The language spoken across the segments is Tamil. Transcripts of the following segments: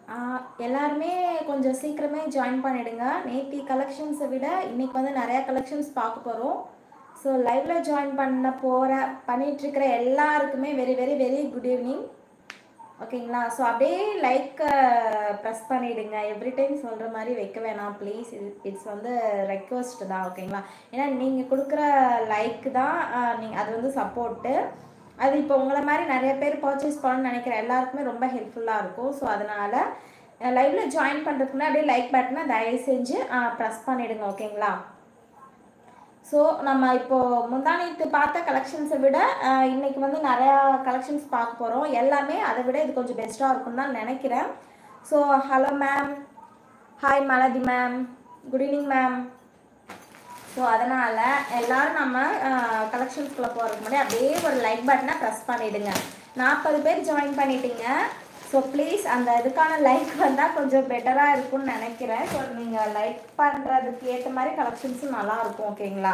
ஆஹ் எல்லாருமே கொஞ்சம் சீக்கிரமே ஜாயின் பண்ணிடுங்க நேத்தி கலெக்ஷன்ஸை விட இன்னைக்கு வந்து நிறையா கலெக்ஷன்ஸ் பார்க்க போகிறோம் ஸோ லைவ்ல ஜாயின் பண்ண போகிற பண்ணிகிட்ருக்கிற எல்லாருக்குமே very very very good evening ஓகேங்களா ஸோ அப்படியே லைக் ப்ரெஸ் பண்ணிவிடுங்க எவ்ரி டைம் சொல்கிற மாதிரி வைக்க வேணாம் ப்ளீஸ் இது இட்ஸ் வந்து ரெக்வஸ்ட் தான் ஓகேங்களா ஏன்னா நீங்கள் கொடுக்குற லைக் தான் நீங்கள் அது வந்து சப்போர்ட்டு அது இப்போ உங்களை மாதிரி நிறைய பேர் பர்ச்சேஸ் பண்ணணும்னு நினைக்கிற எல்லாருக்குமே ரொம்ப ஹெல்ப்ஃபுல்லாக இருக்கும் ஸோ அதனால் லைவ்ல ஜாயின் பண்ணுறதுக்குன்னா அப்படியே லைக் பட்டனை தயவு செஞ்சு ப்ரெஸ் பண்ணிவிடுங்க ஓகேங்களா ஸோ நம்ம இப்போ முந்தானத்து பார்த்த கலெக்ஷன்ஸை விட அஹ், இன்னைக்கு வந்து நிறையா கலெக்ஷன்ஸ் பார்க்க போகிறோம் எல்லாமே அதை விட இது கொஞ்சம் பெஸ்ட்டாக இருக்கும்னு தான் நினைக்கிறேன் so hello ma'am hi Malathi ma'am good evening ma'am so அதனால் எல்லாரும் நம்ம கலெக்ஷன்ஸ்குள்ளே போகிறதுக்கு முன்னாடி அப்படியே ஒரு லைக் பட்டனை ப்ரெஸ் பண்ணிவிடுங்க நாற்பது பேர் ஜாயின் பண்ணிட்டீங்க ஸோ ப்ளீஸ் அந்த இதுக்கான லைக் வந்தால் கொஞ்சம் பெட்டராக இருக்கும்னு நினைக்கிறேன் ஸோ நீங்கள் லைக் பண்ணுறதுக்கு ஏற்ற மாதிரி கலெக்ஷன்ஸும் நல்லா இருக்கும் ஓகேங்களா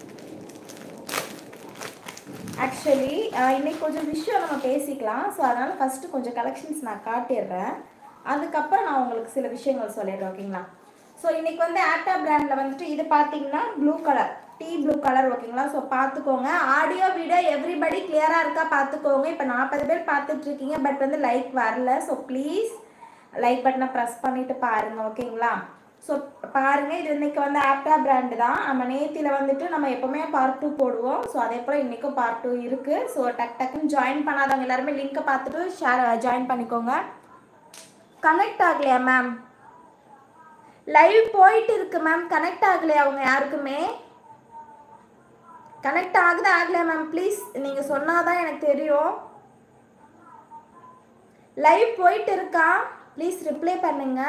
ஆக்சுவலி இன்னைக்கு கொஞ்சம் விஷயம் நம்ம பேசிக்கலாம் ஸோ அதனால் ஃபஸ்ட்டு கொஞ்சம் கலெக்ஷன்ஸ் நான் காட்டிடுறேன் அதுக்கப்புறம் நான் உங்களுக்கு சில விஷயங்கள் சொல்லிடுறேன் ஓகேங்களா ஸோ இன்னைக்கு வந்து ஆக்டா பிராண்டில் வந்துட்டு இது பார்த்தீங்கன்னா blue colour T blue colour ஓகேங்களா ஸோ பார்த்துக்கோங்க ஆடியோ வீடியோ எவ்ரிபடி கிளியராக இருக்கா பார்த்துக்கோங்க இப்போ நாற்பது பேர் பார்த்துட்டு இருக்கீங்க பட் வந்து லைக் வரல ஸோ ப்ளீஸ் லைக் பட்டனை ப்ரெஸ் பண்ணிட்டு பாருங்க ஓகேங்களா ஸோ பாருங்க இது இன்னைக்கு வந்து ஆப்டா பிராண்டு தான் நம்ம நேத்தியில் வந்துட்டு நம்ம எப்போவுமே பார்ட் டூ போடுவோம் ஸோ அதே போல் இன்றைக்கும் பார்ட் டூ இருக்குது ஸோ டக் டக்குன்னு ஜாயின் பண்ணாதவங்க எல்லாருமே லிங்க்கை பார்த்துட்டு ஷேர் ஜாயின் பண்ணிக்கோங்க கனெக்ட் ஆகலையா மேம் லைவ் போயிட்டு இருக்கு மேம் கனெக்ட் ஆகலையா அவங்க யாருக்குமே கனெக்ட் ஆகுது ஆகலையா மேம் ப்ளீஸ் நீங்கள் சொன்னாதான் எனக்கு தெரியும் லைவ் போயிட்டு இருக்கா ப்ளீஸ் ரிப்ளை பண்ணுங்க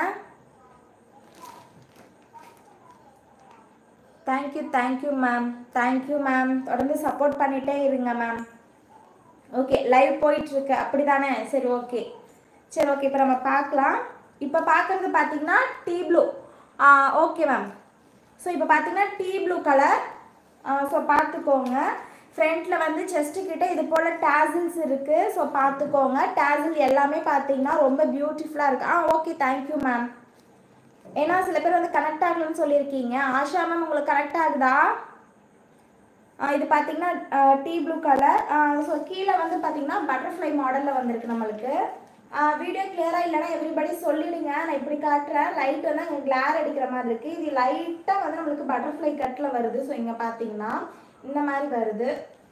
thank you thank you ma'am thank you ma'am தொடர்ந்து சப்போர்ட் பண்ணிட்டே இருங்க மேம் ஓகே லைவ் போயிட்டு இருக்கு அப்படிதானே சரி ஓகே சரி ஓகே இப்போ நம்ம பார்க்கலாம் இப்போ பார்க்குறது பார்த்தீங்கன்னா T blue okay ma'am so இப்போ பார்த்தீங்கன்னா டீ ப்ளூ கலர் ஸோ பார்த்துக்கோங்க ஃப்ரண்ட்டில் வந்து செஸ்ட்டு கிட்ட இது போல் டேசில்ஸ் இருக்குது ஸோ பார்த்துக்கோங்க டேசில் எல்லாமே பார்த்தீங்கன்னா ரொம்ப பியூட்டிஃபுல்லாக இருக்குது ஆ ஓகே தேங்க்யூ மேம் ஏன்னா சில பேர் வந்து கனெக்ட் ஆகலன்னு சொல்லியிருக்கீங்க ஆஷா மேம் உங்களுக்கு கனெக்ட் ஆகுதா ஆ, இது பார்த்தீங்கன்னா டீ ப்ளூ கலர் ஸோ கீழே வந்து பார்த்தீங்கன்னா பட்டர்ஃப்ளை மாடலில் வந்திருக்கு நம்மளுக்கு வீடியோ கிளியராக இல்லைன்னா எவ்ரிபடி சொல்லிடுங்க நான் இப்படி காட்டுறேன் லைட் வந்து அங்கே கிளார் அடிக்கிற மாதிரி இருக்குது இது லைட்டாக வந்து நம்மளுக்கு பட்டர்ஃப்ளை கட்டில் வருது ஸோ இங்கே பார்த்தீங்கன்னா இந்த மாதிரி வருது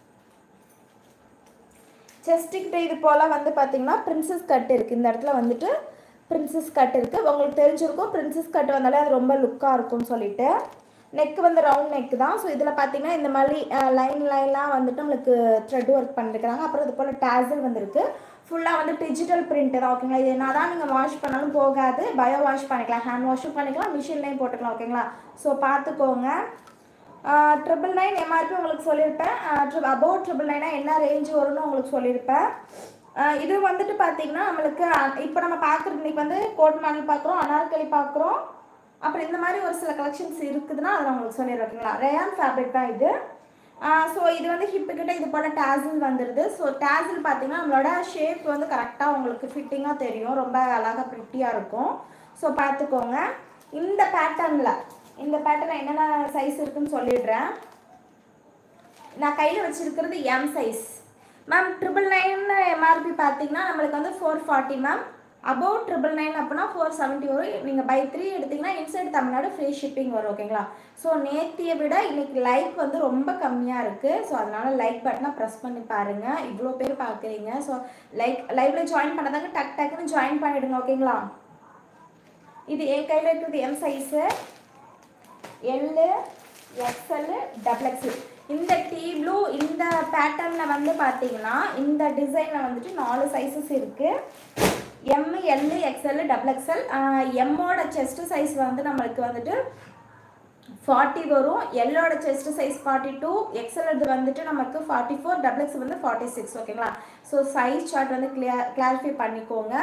செஸ்ட்டுக்கிட்ட இது போல் வந்து பார்த்தீங்கன்னா பிரின்சஸ் கட் இருக்குது இந்த இடத்துல வந்துட்டு பிரின்சஸ் கட் இருக்குது உங்களுக்கு தெரிஞ்சிருக்கும் பிரின்சஸ் கட் வந்தாலே அது ரொம்ப லுக்காக இருக்கும்னு சொல்லிட்டு நெக் வந்து ரவுண்ட் நெக் தான் ஸோ இதில் பார்த்தீங்கன்னா இந்த மாதிரி லைன் லைன்லாம் வந்துட்டு நம்மளுக்கு த்ரெட் ஒர்க் பண்ணிருக்கிறாங்க அப்புறம் இது போல் டேசல் வந்திருக்கு ஃபுல்லாக வந்து டிஜிட்டல் பிரிண்ட் தான் ஓகேங்களா இது என்ன தான் நீங்கள் வாஷ் பண்ணாலும் போகாது பயோ வாஷ் பண்ணிக்கலாம் ஹேண்ட் வாஷும் பண்ணிக்கலாம் மிஷின்லேயும் போட்டுக்கலாம் ஓகேங்களா ஸோ பார்த்துக்கோங்க ட்ரிபிள் நைன் எம்ஆர்பி உங்களுக்கு சொல்லியிருப்பேன் அபவுட் ட்ரிபிள் நைனாக என்ன ரேஞ்ச் வரும்னு உங்களுக்கு சொல்லியிருப்பேன் ஆஹ் இது வந்துட்டு பார்த்தீங்கன்னா நம்மளுக்கு இப்போ நம்ம பார்க்குறது இன்னைக்கு வந்து கோட் மாடல் பார்க்குறோம் அனார்கலி பார்க்குறோம் அப்புறம் இந்த மாதிரி ஒரு சில கலெக்ஷன்ஸ் இருக்குதுன்னா அதை நான் உங்களுக்கு சொல்லிடுறேன் ஓகேங்களா ரேயான் ஃபேப்ரிக் தான் இது ஸோ இது வந்து ஹிப்பு கிட்ட இது போல் டேசில் வந்துடுது ஸோ டேசில் பார்த்தீங்கன்னா நம்மளோட ஷேப் வந்து கரெக்டாக உங்களுக்கு ஃபிட்டிங்காக தெரியும் ரொம்ப அழகாக ப்ரிட்டியாக இருக்கும் ஸோ பார்த்துக்கோங்க இந்த பேட்டர்னில் இந்த பேட்டர்ன் என்னென்ன சைஸ் இருக்குன்னு சொல்லிடுறேன் நான் கையில் வச்சிருக்கிறது M size ma'am triple nine MRP பார்த்தீங்கன்னா நம்மளுக்கு வந்து four forty ma'am about triple nine அப்படின்னா ஃபோர் செவன்ட்டி வரும் நீங்கள் பை த்ரீ எடுத்தீங்கன்னா இன்சைட் தமிழ்நாடு ஃப்ரீ ஷிப்பிங் வரும் ஓகேங்களா ஸோ நேத்தியை விட இன்னைக்கு லைக் வந்து ரொம்ப கம்மியாக இருக்குது ஸோ அதனால் லைக் பட்டனை ப்ரெஸ் பண்ணி பாருங்கள் இவ்வளோ பேர் பார்க்குறீங்க ஸோ லைக் லைவ்ல ஜாயின் பண்ணதாங்க டக் டக்குன்னு ஜாயின் பண்ணிவிடுங்க ஓகேங்களா இது என் கையில் இருக்கிறது M size L XL double XL இந்த டீ ப்ளூ இந்த பேட்டர்னில் வந்து பார்த்தீங்கன்னா இந்த டிசைனில் வந்துட்டு நாலு சைஸஸ் இருக்குது M L XL double XL எம்மோட செஸ்ட் சைஸ் வந்து நம்மளுக்கு வந்துட்டு ஃபார்ட்டி வரும் எல்லோட செஸ்ட் சைஸ் ஃபார்ட்டி டூ எக்ஸலது வந்துட்டு நமக்கு ஃபார்ட்டி ஃபோர் டபுள் எக்ஸ் வந்து ஃபார்ட்டி சிக்ஸ் ஓகேங்களா ஸோ சைஸ் சார்ட் வந்து கிளியர் கிளாரிஃபை பண்ணிக்கோங்க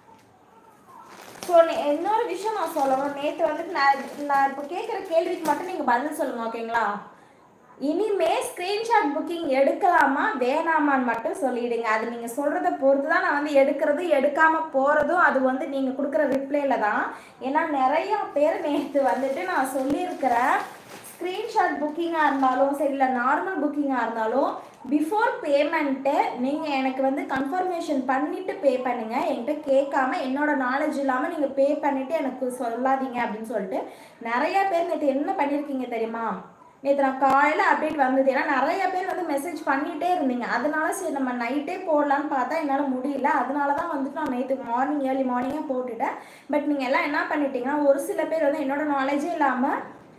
ஸோ இன்னொரு விஷயம் நான் சொல்லணும் நேற்று வந்துட்டு நான் நான் இப்போ கேட்குற கேள்விக்கு மட்டும் நீங்கள் பதில் சொல்லுங்கள் ஓகேங்களா இனிமே ஸ்க்ரீன்ஷாட் புக்கிங் எடுக்கலாமா வேணாமான்னு மட்டும் சொல்லிடுங்க அது நீங்கள் சொல்கிறத பொறுத்து தான் நான் வந்து எடுக்கிறது எடுக்காமல் போகிறதும் அது வந்து நீங்கள் கொடுக்குற ரிப்ளைல தான் ஏன்னா நிறையா பேர் நேற்று வந்துட்டு நான் சொல்லியிருக்கிறேன் ஸ்க்ரீன்ஷாட் புக்கிங்காக இருந்தாலும் சரி இல்லை நார்மல் புக்கிங்காக இருந்தாலும் பிஃபோர் பேமெண்ட்டு நீங்கள் எனக்கு வந்து கன்ஃபர்மேஷன் பண்ணிவிட்டு பே பண்ணுங்கள் என்கிட்ட கேட்காம என்னோட நாலேஜ் இல்லாமல் நீங்கள் பே பண்ணிவிட்டு எனக்கு சொல்லாதீங்க அப்படின்னு சொல்லிட்டு நிறையா பேர் நேற்று என்ன பண்ணியிருக்கீங்க தெரியுமா நேற்று நான் காலையில் அப்டேட் வந்தது ஏன்னா நிறைய பேர் வந்து மெசேஜ் பண்ணிகிட்டே இருந்தீங்க அதனால சரி நம்ம நைட்டே போடலான்னு பார்த்தா என்னால் முடியல அதனால தான் வந்துட்டு நான் நேற்று மார்னிங் ஏர்லி மார்னிங்கே போட்டுட்டேன் பட் நீங்கள் எல்லாம் என்ன பண்ணிட்டீங்கன்னா ஒரு சில பேர் வந்து என்னோட நாலேஜே இல்லாமல்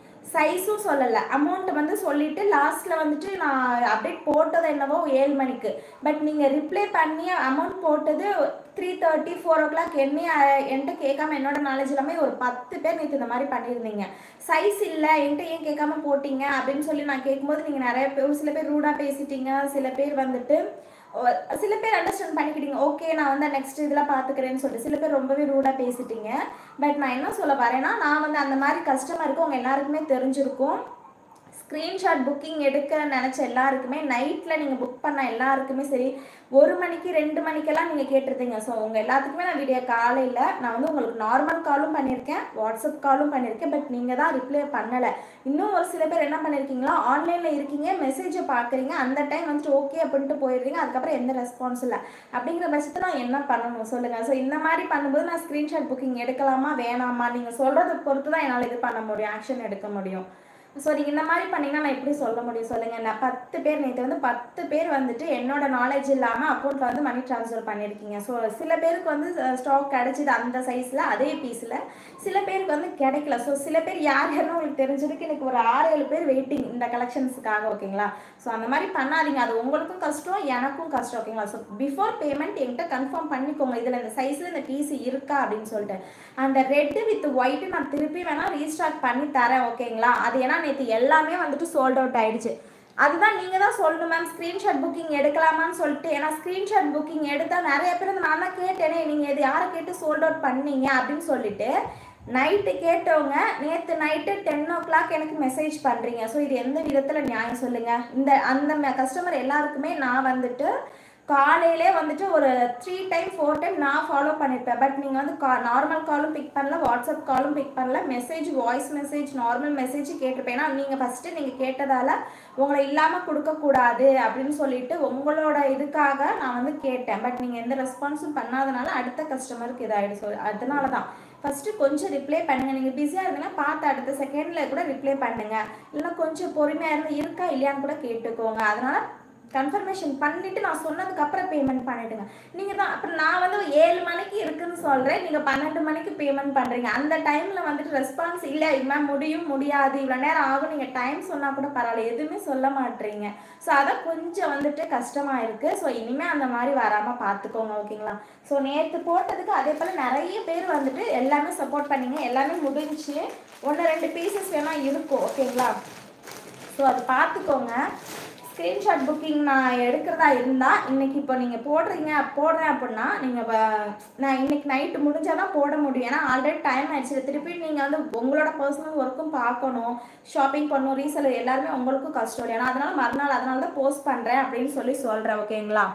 சைஸும் சொல்லலை அமௌண்ட் வந்து சொல்லிட்டு லாஸ்ட்டில் வந்துட்டு நான் அப்டேட் போட்டது என்னவோ ஏழு மணிக்கு பட் நீங்கள் ரிப்ளை பண்ணி அமௌண்ட் போட்டது three thirty four o'clock என்ன என்கிட்ட கேட்காம என்னோட நாலேஜ் எல்லாமே ஒரு பத்து பேர் நேற்று இந்த மாதிரி பண்ணியிருந்தீங்க சைஸ் இல்லை என்கிட்ட ஏன் கேட்காம போட்டீங்க அப்படின்னு சொல்லி நான் கேட்கும்போது நீங்கள் நிறைய பேர் ஒரு சில பேர் ரூடாக பேசிட்டீங்க சில பேர் வந்துட்டு ஒ- சில பேர் அண்டர்ஸ்டாண்ட் பண்ணிக்கிட்டீங்க ஓகே நான் வந்து நெக்ஸ்ட் இதில் பார்த்துக்கிறேன்னு சொல்லிட்டு சில பேர் ரொம்பவே ரூடாக பேசிட்டீங்க பட் நான் என்ன சொல்ல வரேன்னா நான் வந்து அந்த மாதிரி கஸ்டமருக்கு உங்கள் எல்லாருக்குமே தெரிஞ்சிருக்கும் ஸ்க்ரீன்ஷாட் புக்கிங் எடுக்க நினச்ச எல்லாருக்குமே நைட்டில் நீங்கள் புக் பண்ண எல்லாருக்குமே சரி ஒரு மணிக்கு ரெண்டு மணிக்கெல்லாம் நீங்கள் கேட்டிருந்தீங்க ஸோ உங்கள் எல்லாத்துக்குமே நான் வீடியோ காலையில் நான் வந்து உங்களுக்கு நார்மல் காலும் பண்ணியிருக்கேன் வாட்ஸ்அப் காலும் பண்ணியிருக்கேன் பட் நீங்கள் தான் ரிப்ளை பண்ணலை இன்னும் ஒரு சில பேர் என்ன பண்ணியிருக்கீங்களா ஆன்லைனில் இருக்கீங்க மெசேஜை பார்க்குறீங்க அந்த டைம் வந்துட்டு ஓகே அப்படின்ட்டு போயிடுறீங்க அதுக்கப்புறம் எந்த ரெஸ்பான்ஸ் இல்லை அப்படிங்கிற பட்சத்தில் நான் என்ன பண்ணணும் சொல்லுங்கள் ஸோ இந்த மாதிரி பண்ணும்போது நான் ஸ்க்ரீன்ஷாட் புக்கிங் எடுக்கலாமா வேணாமா நீங்கள் சொல்கிறத பொறுத்து தான் என்னால் இது பண்ண முடியும் ஆக்ஷன் எடுக்க முடியும் ஸோ நீங்கள் இந்த மாதிரி பண்ணீங்கன்னா நான் எப்படி சொல்ல முடியும் சொல்லுங்கள் நான் பத்து பேர் நேற்று வந்து பத்து பேர் வந்துட்டு என்னோட நாலேஜ் இல்லாமல் அக்கௌண்ட்டில் வந்து மணி ட்ரான்ஸ்ஃபர் பண்ணியிருக்கீங்க ஸோ சில பேருக்கு வந்து ஸ்டாக் கிடைச்சிது அந்த சைஸில் அதே பீஸில் சில பேருக்கு வந்து கிடைக்கல ஸோ சில பேர் யார் யாருன்னு உங்களுக்கு தெரிஞ்சிருக்கு எனக்கு ஒரு ஆறு ஏழு பேர் வெயிட்டிங் இந்த கலெக்ஷன்ஸுக்காக ஓகேங்களா ஸோ அந்த மாதிரி பண்ணாதீங்க அது உங்களுக்கும் கஷ்டம் எனக்கும் கஷ்டம் ஓகேங்களா ஸோ பிஃபோர் பேமெண்ட் என்கிட்ட கன்ஃபார்ம் பண்ணிக்கோங்க இதில் இந்த சைஸில் இந்த பீஸ் இருக்கா அப்படின்னு சொல்லிட்டு அந்த ரெட்டு வித் ஒயிட்டு நான் திருப்பி வேணால் ரீஸ்டாக் பண்ணி தரேன் ஓகேங்களா அது ஏன்னா நேற்று எல்லாமே வந்துட்டு சோல்ட் அவுட் ஆயிடுச்சு அதுதான் நீங்கள் தான் சொல்லணும் மேம் ஸ்க்ரீன்ஷாட் புக்கிங் எடுக்கலாமான்னு சொல்லிட்டு ஏன்னா ஸ்க்ரீன்ஷாட் புக்கிங் எடுத்தால் நிறைய பேர் வந்து நான் தான் கேட்டேனே நீங்கள் இது யாரை கேட்டு சோல்ட் அவுட் பண்ணீங்க அப்படின்னு சொல்லிட்டு நைட்டு கேட்டவங்க நேற்று நைட்டு டென் ஓ கிளாக் எனக்கு மெசேஜ் பண்ணுறீங்க ஸோ இது எந்த விதத்தில் நியாயம் சொல்லுங்கள் இந்த அந்த கஸ்டமர் எல்லாருக்குமே நான் வந்துட்டு காலையிலே வந்துட்டு ஒரு த்ரீ டைம் ஃபோர் டைம் நான் ஃபாலோ பண்ணியிருப்பேன் பட் நீங்கள் வந்து கா நார்மல் காலும் பிக் பண்ணல வாட்ஸ்அப் காலும் பிக் பண்ணல message voice message normal message கேட்டிருப்பேன் ஏன்னா நீங்கள் ஃபஸ்ட்டு நீங்கள் கேட்டதால் உங்களை இல்லாமல் கொடுக்கக்கூடாது அப்படின்னு சொல்லிட்டு உங்களோட இதுக்காக நான் வந்து கேட்டேன் பட் நீங்கள் எந்த ரெஸ்பான்ஸும் பண்ணாதனால அடுத்த கஸ்டமருக்கு இதாகிடுச்சு அதனால தான் ஃபஸ்ட்டு கொஞ்சம் ரிப்ளை பண்ணுங்கள் நீங்கள் பிஸியாக இருந்தீங்கன்னா பார்த்து அடுத்த செகண்டில் கூட ரிப்ளை பண்ணுங்கள் இல்லைன்னா கொஞ்சம் பொறுமையாக இருந்து இருக்கா இல்லையான்னு கூட கேட்டுக்கோங்க அதனால் கன்ஃபர்மேஷன் பண்ணிவிட்டு நான் சொன்னதுக்கு அப்புறம் பேமெண்ட் பண்ணிவிடுங்க நீங்கள் தான் அப்புறம் நான் வந்து ஏழு மணிக்கு இருக்குன்னு சொல்கிறேன் நீங்கள் பன்னெண்டு மணிக்கு பேமெண்ட் பண்ணுறீங்க அந்த டைமில் வந்துட்டு ரெஸ்பான்ஸ் இல்லை மேம் முடியும் முடியாது இவ்வளோ நேரம் ஆகும் நீங்கள் டைம் சொன்னால் கூட பரவாயில்ல எதுவுமே சொல்ல மாட்டீங்க ஸோ அதான் கொஞ்சம் வந்துட்டு கஷ்டமாக இருக்குது ஸோ இனிமேல் அந்த மாதிரி வராமல் பார்த்துக்கோங்க ஓகேங்களா ஸோ நேற்று போட்டதுக்கு அதே போல் நிறைய பேர் வந்துட்டு எல்லாமே சப்போர்ட் பண்ணீங்க எல்லாமே முடிஞ்சு ஒன்று ரெண்டு பீசஸ் வேணால் இருக்கும் ஓகேங்களா ஸோ அது பார்த்துக்கோங்க ஸ்க்ரீன்ஷாட் புக்கிங் நான் எடுக்கிறதா இருந்தால் இன்னைக்கு இப்போ நீங்கள் போடுறீங்க போடுறேன் அப்படின்னா நீங்கள் நான் இன்னைக்கு நைட்டு முடிஞ்சால் தான் போட முடியும் ஏன்னா ஆல்ரெடி டைம் ஆயிடுச்சு திருப்பி நீங்கள் வந்து உங்களோட பர்சனல் ஒர்க்கும் பார்க்கணும் ஷாப்பிங் பண்ணணும் ரீசெலர் எல்லாருமே உங்களுக்கும் கஷ்டம் ஏன்னா அதனால மறுநாள் அதனால தான் போஸ்ட் பண்ணுறேன் அப்படின்னு சொல்லி சொல்கிறேன் ஓகேங்களா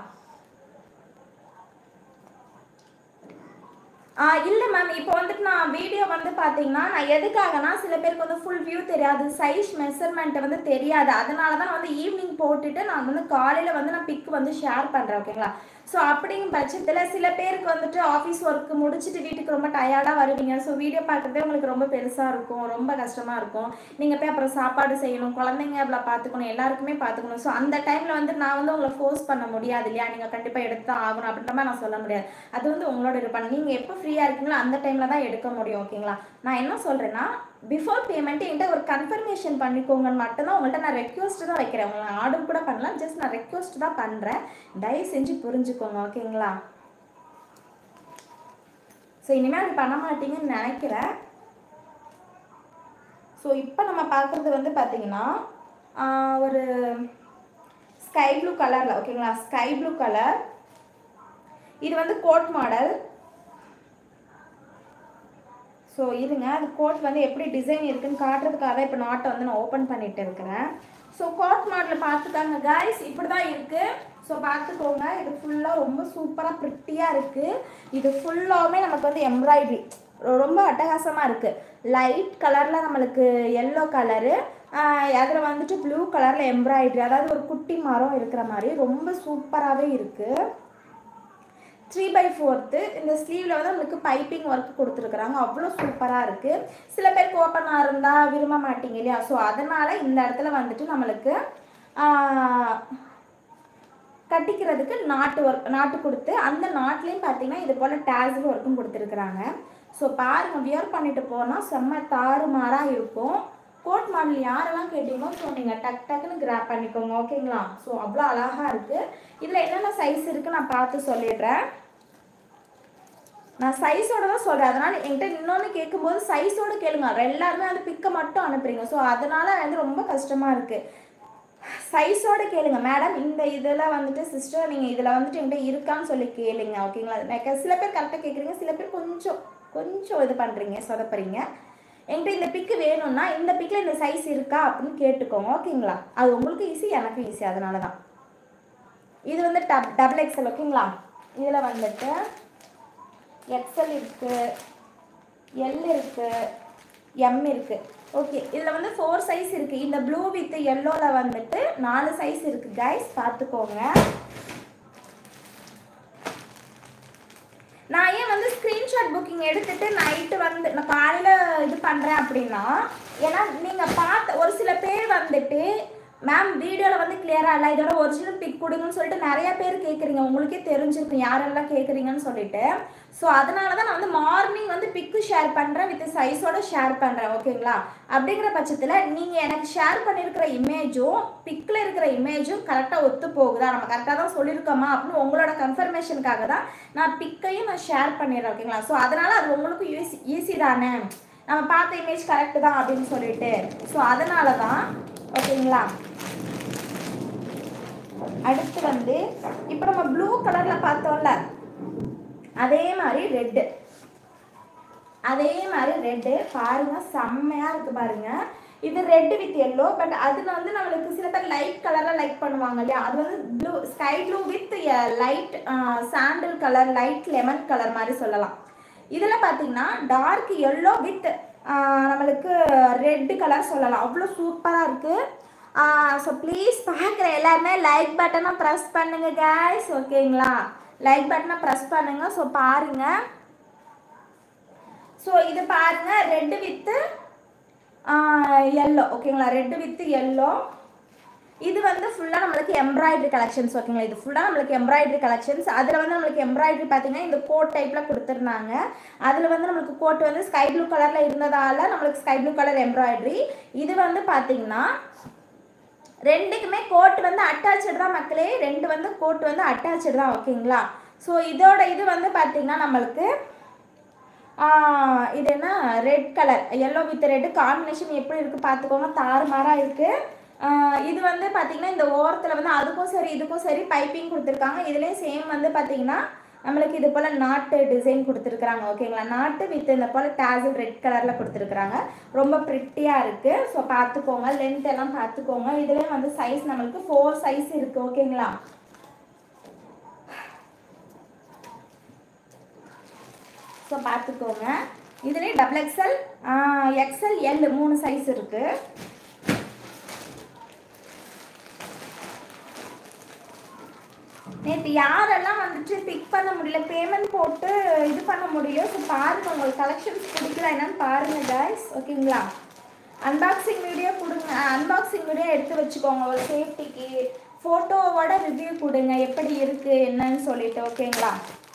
இல்லை மேம் இப்போ வந்துட்டு நான் வீடியோ வந்து பார்த்தீங்கன்னா நான் எதுக்காகனா சில பேருக்கு வந்து ஃபுல் வியூ தெரியாது சைஸ் மெஷர்மெண்ட் வந்து தெரியாது அதனால தான் வந்து ஈவினிங் போட்டுட்டு நான் வந்து காலையில் வந்து நான் பிக் வந்து ஷேர் பண்ணுறேன் ஓகேங்களா ஸோ அப்படிங்கிற பட்சத்தில் சில பேருக்கு வந்துட்டு ஆஃபீஸ் ஒர்க்கு முடிச்சுட்டு வீட்டுக்கு ரொம்ப டயர்டாக வருவீங்க ஸோ வீடியோ பார்க்குறதே உங்களுக்கு ரொம்ப பெருசாக இருக்கும் ரொம்ப கஷ்டமாக இருக்கும் நீங்கள் போய் அப்புறம் சாப்பாடு செய்யணும் குழந்தைங்க அவ்வளோ பார்த்துக்கணும் எல்லாருக்குமே பார்த்துக்கணும் ஸோ அந்த டைமில் வந்து நான் வந்து உங்களை ஃபோர்ஸ் பண்ண முடியாது இல்லையா நீங்கள் கண்டிப்பாக எடுத்து தான் ஆகணும் அப்படின்ற மாதிரி நான் சொல்ல முடியாது அது வந்து உங்களோட இருப்பாங்க நீங்கள் எப்போ ஃப்ரீயாக இருக்கீங்களோ அந்த டைமில் தான் எடுக்க முடியும் ஓகேங்களா நான் என்ன சொல்கிறேன்னா பிஃபோர் பேமெண்ட் என்கிட்ட ஒரு கன்ஃபர்மேஷன் பண்ணிக்கோங்கன்னு மட்டும்தான் உங்கள்கிட்ட நான் ரெக்வஸ்ட் தான் வைக்கிறேன் உங்களை நான் ஆர்டர் கூட பண்ணலாம் ஜஸ்ட் நான் ரெக்வஸ்ட் தான் பண்ணுறேன் தயவு செஞ்சு புரிஞ்சுக்கோங்க ஓகேங்களா ஸோ இனிமேல் அப்படி பண்ண மாட்டீங்கன்னு நினைக்கிறேன் ஸோ இப்போ நம்ம பார்க்குறது வந்து பார்த்தீங்கன்னா ஆஹ், ஒரு ஸ்கை ப்ளூ கலரில் ஓகேங்களா ஸ்கை ப்ளூ கலர் இது வந்து கோட் மாடல் ஸோ இருங்க அது கோட் வந்து எப்படி டிசைன் இருக்குன்னு காட்டுறதுக்காக இப்போ நாட்டை வந்து நான் ஓப்பன் பண்ணிட்டு இருக்கிறேன் ஸோ கோட் மாடல் பார்த்துக்காங்க காய்ஸ் இப்படி தான் இருக்குது ஸோ பார்த்துக்கோங்க இது ஃபுல்லாக ரொம்ப சூப்பராக ப்ரிட்டியாக இருக்குது இது ஃபுல்லாகவுமே நமக்கு வந்து எம்ப்ராய்டரி ரொம்ப அட்டகாசமாக இருக்குது லைட் கலரில் நம்மளுக்கு எல்லோ கலரு அதில் வந்துட்டு ப்ளூ கலரில் எம்ப்ராய்டரி அதாவது ஒரு குட்டி மரம் இருக்கிற மாதிரி ரொம்ப சூப்பராகவே இருக்குது த்ரீ பை ஃபோர்த்து இந்த ஸ்லீவில் வந்து நம்மளுக்கு பைப்பிங் ஒர்க் கொடுத்துருக்குறாங்க அவ்வளோ சூப்பராக இருக்குது சில பேருக்கு ஓப்பனாக இருந்தால் விரும்ப மாட்டீங்க இல்லையா ஸோ அதனால் இந்த இடத்துல வந்துட்டு நம்மளுக்கு ஆஹ், கட்டிக்கிறதுக்கு நாட்டு ஒர்க் நாட்டு கொடுத்து அந்த நாட்லேயும் பார்த்தீங்கன்னா இது போல் டேசல் ஒர்க்கும் கொடுத்துருக்குறாங்க ஸோ பாருங்கள் வியர் பண்ணிட்டு போனால் செம்ம தாறுமாறாக இருக்கும் கோட் மாடல் யாரெல்லாம் கேட்டீங்களோ ஸோ நீங்கள் டக் டக்குன்னு கிராப் பண்ணிக்கோங்க ஓகேங்களா ஸோ அவ்வளோ அழகாக இருக்குது இதில் என்னென்ன சைஸ் இருக்குது நான் பார்த்து சொல்லிடுறேன் நான் சைஸோட தான் சொல்கிறேன் அதனால் என்கிட்ட இன்னொன்று கேட்கும்போது சைஸோட கேளுங்க எல்லாருமே வந்து பிக்கை மட்டும் அனுப்புறீங்க ஸோ அதனால் வந்து ரொம்ப கஷ்டமாக இருக்குது சைஸோட கேளுங்க மேடம் இந்த இதில் வந்துட்டு சிஸ்டர் நீங்கள் இதில் வந்துட்டு என்கிட்ட இருக்கான்னு சொல்லி கேளுங்க ஓகேங்களா எனக்கு சில பேர் கரெக்டாக கேட்குறீங்க சில பேர் கொஞ்சம் கொஞ்சம் இது பண்ணுறீங்க சொதப்புறீங்க என்கிட்ட இந்த பிக்கு வேணும்னா இந்த பிக்கில் இந்த சைஸ் இருக்கா அப்படின்னு கேட்டுக்கோங்க ஓகேங்களா அது உங்களுக்கு ஈஸி எனக்கு ஈஸி அதனால தான் இது வந்து டப் டபுள் எக்ஸல் ஓகேங்களா இதில் வந்துட்டு எக்ஸல் இருக்குது எல் இருக்குது எம் இருக்குது ஓகே இதில் வந்து ஃபோர் சைஸ் இருக்குது இந்த ப்ளூ வித் எல்லோவில் வந்துட்டு நாலு சைஸ் இருக்குது கைஸ் பார்த்துக்கோங்க நான் ஏன் வந்து ஸ்க்ரீன்ஷாட் புக்கிங் எடுத்துட்டு நைட்டு வந்து நான் காலையில் இது பண்ணுறேன் அப்படின்னா ஏன்னா நீங்கள் பார்த்த ஒரு சில பேர் வந்துட்டு மேம் வீடியோவில் வந்து கிளியராக இல்லை இதோட ஒரிஜினல் பிக் கொடுங்கன்னு சொல்லிட்டு நிறைய பேர் கேட்குறீங்க உங்களுக்கே தெரிஞ்சிருக்கும் யாரெல்லாம் கேட்குறீங்கன்னு சொல்லிட்டு ஸோ அதனால தான் நான் வந்து மார்னிங் வந்து பிக்கு ஷேர் பண்ணுறேன் வித் சைஸோட ஷேர் பண்ணுறேன் ஓகேங்களா அப்படிங்கிற பட்சத்தில் நீங்கள் எனக்கு ஷேர் பண்ணியிருக்கிற இமேஜும் பிக்கில் இருக்கிற இமேஜும் கரெக்டாக ஒத்து போகுதா நம்ம கரெக்டாக தான் சொல்லியிருக்கோமா அப்படின்னு உங்களோட கன்ஃபர்மேஷனுக்காக தான் நான் பிக்கையும் நான் ஷேர் பண்ணிடுறேன் ஓகேங்களா ஸோ அதனால் அது உங்களுக்கு ஈஸி ஈஸி தானே நம்ம பார்த்த இமேஜ் கரெக்டு தான் அப்படின்னு சொல்லிட்டு ஸோ அதனால தான் ஓகேங்களா அடுத்து வந்து இப்போ நம்ம ப்ளூ கலரில் பார்த்தோம்ல அதே மாதிரி ரெட்டு அதே மாதிரி ரெட்டு பாருங்க செம்மையாக இருக்கு பாருங்க இது ரெட் வித் எல்லோ பட் அதில் வந்து நம்மளுக்கு சில பேர் லைட் கலராக லைக் பண்ணுவாங்க இல்லையா அது வந்து blue sky blue with light sandal colour light lemon colour மாதிரி சொல்லலாம் இதில் பார்த்தீங்கன்னா டார்க் எல்லோ வித் நம்மளுக்கு ரெட் கலர் சொல்லலாம் அவ்வளோ சூப்பராக இருக்குது ஸோ ப்ளீஸ் பார்க்குற எல்லாருமே லைக் பட்டனை ப்ரெஸ் பண்ணுங்க guys ஓகேங்களா லைக் பட்டனை ப்ரெஸ் பண்ணுங்க ஸோ பாருங்க ஸோ இது பாருங்க ரெட் வித்து எல்லோ ஓகேங்களா ரெட் வித் எல்லோ இது வந்து ஃபுல்லாக நம்மளுக்கு எம்ப்ராய்டரி கலெக்ஷன்ஸ் ஓகேங்களா இது ஃபுல்லாக நம்மளுக்கு எம்ப்ராய்டரி கலெக்ஷன்ஸ் அதில் வந்து நம்மளுக்கு எம்ப்ராய்டரி பார்த்தீங்கன்னா இந்த கோட் டைப்பில் கொடுத்துருந்தாங்க அதில் வந்து நம்மளுக்கு கோட் வந்து ஸ்கை ப்ளூ கலரில் இருந்ததால் நம்மளுக்கு ஸ்கை ப்ளூ கலர் எம்ப்ராய்டரி இது வந்து பார்த்தீங்கன்னா ரெண்டுக்குமே கோட் வந்து அட்டாச்சு தான் மக்களே ரெண்டு வந்து கோட் வந்து அட்டாச்சு தான் ஓகேங்களா ஸோ இதோட இது வந்து பார்த்தீங்கன்னா நம்மளுக்கு ஆஹ், இது என்ன red colour yellow with red combination எப்படி இருக்குது பார்த்துக்கோங்க தாறுமாறாக இருக்குது இது வந்து பார்த்தீங்கன்னா இந்த ஓரத்தில் வந்து அதுக்கும் சரி இதுக்கும் சரி பைப்பிங் கொடுத்துருக்காங்க இதுலேயும் சேம் வந்து பார்த்தீங்கன்னா நம்மளுக்கு இது போல் நாட்டு டிசைன் கொடுத்துருக்குறாங்க ஓகேங்களா நாட்டு வித் இந்த போல் டேசல் ரெட் கலரில் கொடுத்துருக்குறாங்க ரொம்ப ப்ரிட்டியாக இருக்குது ஸோ பார்த்துக்கோங்க லென்த் எல்லாம் பார்த்துக்கோங்க இதுலேயும் வந்து சைஸ் நம்மளுக்கு ஃபோர் சைஸ் இருக்குது ஓகேங்களா ஸோ பார்த்துக்கோங்க இதுலேயே டபுள் எக்ஸ்எல் எக்ஸ்எல் எல் மூணு சைஸ் இருக்குது நேற்று யாரெல்லாம் வந்துட்டு பிக் பண்ண முடியல பேமெண்ட் போட்டு இது பண்ண முடியும் ஸோ பாருங்கள் உங்களுக்கு கலெக்ஷன்ஸ் பிடிக்கல என்னன்னு பாருங்கள் guys ஓகேங்களா அன்பாக்சிங் வீடியோ கொடுங்க அன்பாக்சிங் வீடியோ எடுத்து வச்சுக்கோங்க ஒரு சேஃப்டிக்கு ஃபோட்டோவோட ரிவ்யூ கொடுங்க எப்படி இருக்குது என்னன்னு சொல்லிட்டு ஓகேங்களா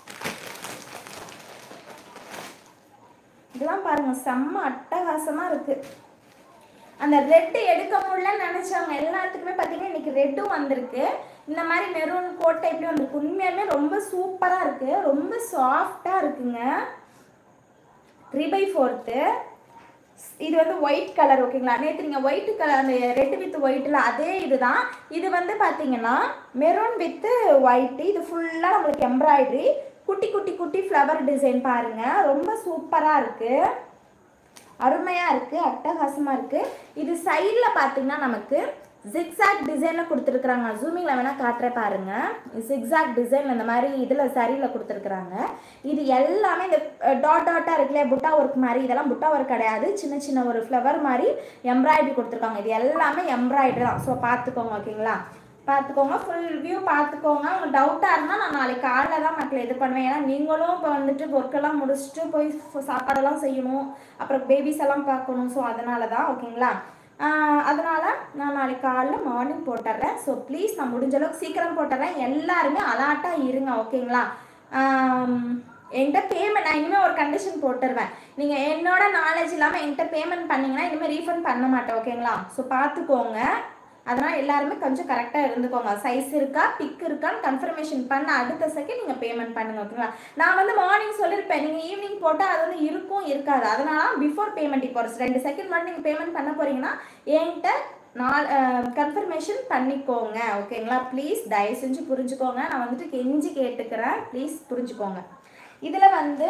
இதெல்லாம் பாருங்க செம்ம அட்டகாசமாக இருக்குது அந்த ரெட்டு எடுக்க முடியலன்னு நினச்சவங்க எல்லாத்துக்குமே பார்த்தீங்கன்னா இன்னைக்கு ரெட்டும் வந்திருக்கு இந்த மாதிரி மெரூன் கோட் டைப்லேயும் வந்திருக்கு உண்மையாலுமே ரொம்ப சூப்பராக இருக்குது ரொம்ப சாஃப்டாக இருக்குங்க த்ரீ பை ஃபோர்த்து இது வந்து ஒயிட் கலர் ஓகேங்களா நேற்று நீங்கள் ஒயிட் கலர் அந்த ரெட் வித் ஒயிட்டில் அதே இதுதான் இது வந்து பார்த்தீங்கன்னா மெரூன் வித்து ஒயிட்டு இது ஃபுல்லாக நம்மளுக்கு எம்ப்ராய்டரி குட்டி குட்டி குட்டி ஃப்ளவர் டிசைன் பாருங்கள் ரொம்ப சூப்பராக இருக்குது அருமையாக இருக்குது அட்டகாசமாக இருக்குது இது சைடில் பார்த்தீங்கன்னா நமக்கு ஜிக்ஸாக் டிசைனில் கொடுத்துருக்குறாங்க ஜூமிங்கில் வேணால் காட்டுறேன் பாருங்க ஜிக்ஸாக் டிசைன் இந்த மாதிரி இதில் சரியில் கொடுத்துருக்குறாங்க இது எல்லாமே இந்த டாட் டாட்டாக இருக்குல்லையா புட்டா ஒர்க் மாதிரி இதெல்லாம் புட்டா ஒர்க் கிடையாது சின்ன சின்ன ஒரு ஃப்ளவர் மாதிரி எம்ப்ராய்டரி கொடுத்துருக்காங்க இது எல்லாமே எம்ப்ராய்டரி தான் ஸோ பார்த்துக்கோங்க ஓகேங்களா பார்த்துக்கோங்க ஃபுல் வியூ பார்த்துக்கோங்க உங்களுக்கு டவுட்டாக இருந்தால் நான் நாளைக்கு காலைல தான் மக்கள் இது பண்ணுவேன் ஏன்னா நீங்களும் இப்போ வந்துட்டு ஒர்க்கெல்லாம் முடிச்சுட்டு போய் ஃபு- சாப்பாடெல்லாம் செய்யணும் அப்புறம் பேபிஸ் எல்லாம் பார்க்கணும் ஸோ அதனால தான் ஓகேங்களா ஆஹ் அதனால நான் நாளைக்கு காலைல மார்னிங் போட்டுடுறேன் ஸோ ப்ளீஸ் நான் முடிஞ்ச அளவுக்கு சீக்கிரம் போட்டுடுறேன் எல்லாருமே அலாட்டாக இருங்க ஓகேங்களா ஆம், என்கிட்ட பேமெண்ட் நான் இனிமேல் ஒரு கண்டிஷன் போட்டுருவேன் நீங்கள் என்னோட நாலேஜ் இல்லாமல் என்கிட்ட பேமெண்ட் பண்ணீங்கன்னா இனிமேல் ரீஃபண்ட் பண்ண மாட்டேன் ஓகேங்களா ஸோ பார்த்துக்கோங்க அதனால் எல்லாருமே கொஞ்சம் கரெக்டாக இருந்துக்கோங்க சைஸ் இருக்கா பிக் இருக்கான்னு கன்ஃபர்மேஷன் பண்ண அடுத்த செகண்ட் நீங்கள் பேமெண்ட் பண்ணுங்க ஓகேங்களா நான் வந்து மார்னிங் சொல்லியிருப்பேன் நீங்கள் ஈவினிங் போட்டால் அது வந்து இருக்கும் இருக்காது அதனால பிஃபோர் பேமெண்ட் இப்போ ஒரு ரெண்டு செகண்ட் மட்டும் நீங்கள் பேமெண்ட் பண்ண போறீங்கன்னா என்கிட்ட நாள் கன்ஃபர்மேஷன் பண்ணிக்கோங்க ஓகேங்களா ப்ளீஸ் தயவு செஞ்சு புரிஞ்சுக்கோங்க நான் வந்துட்டு கெஞ்சி கேட்டுக்கிறேன் ப்ளீஸ் புரிஞ்சுக்கோங்க இதில் வந்து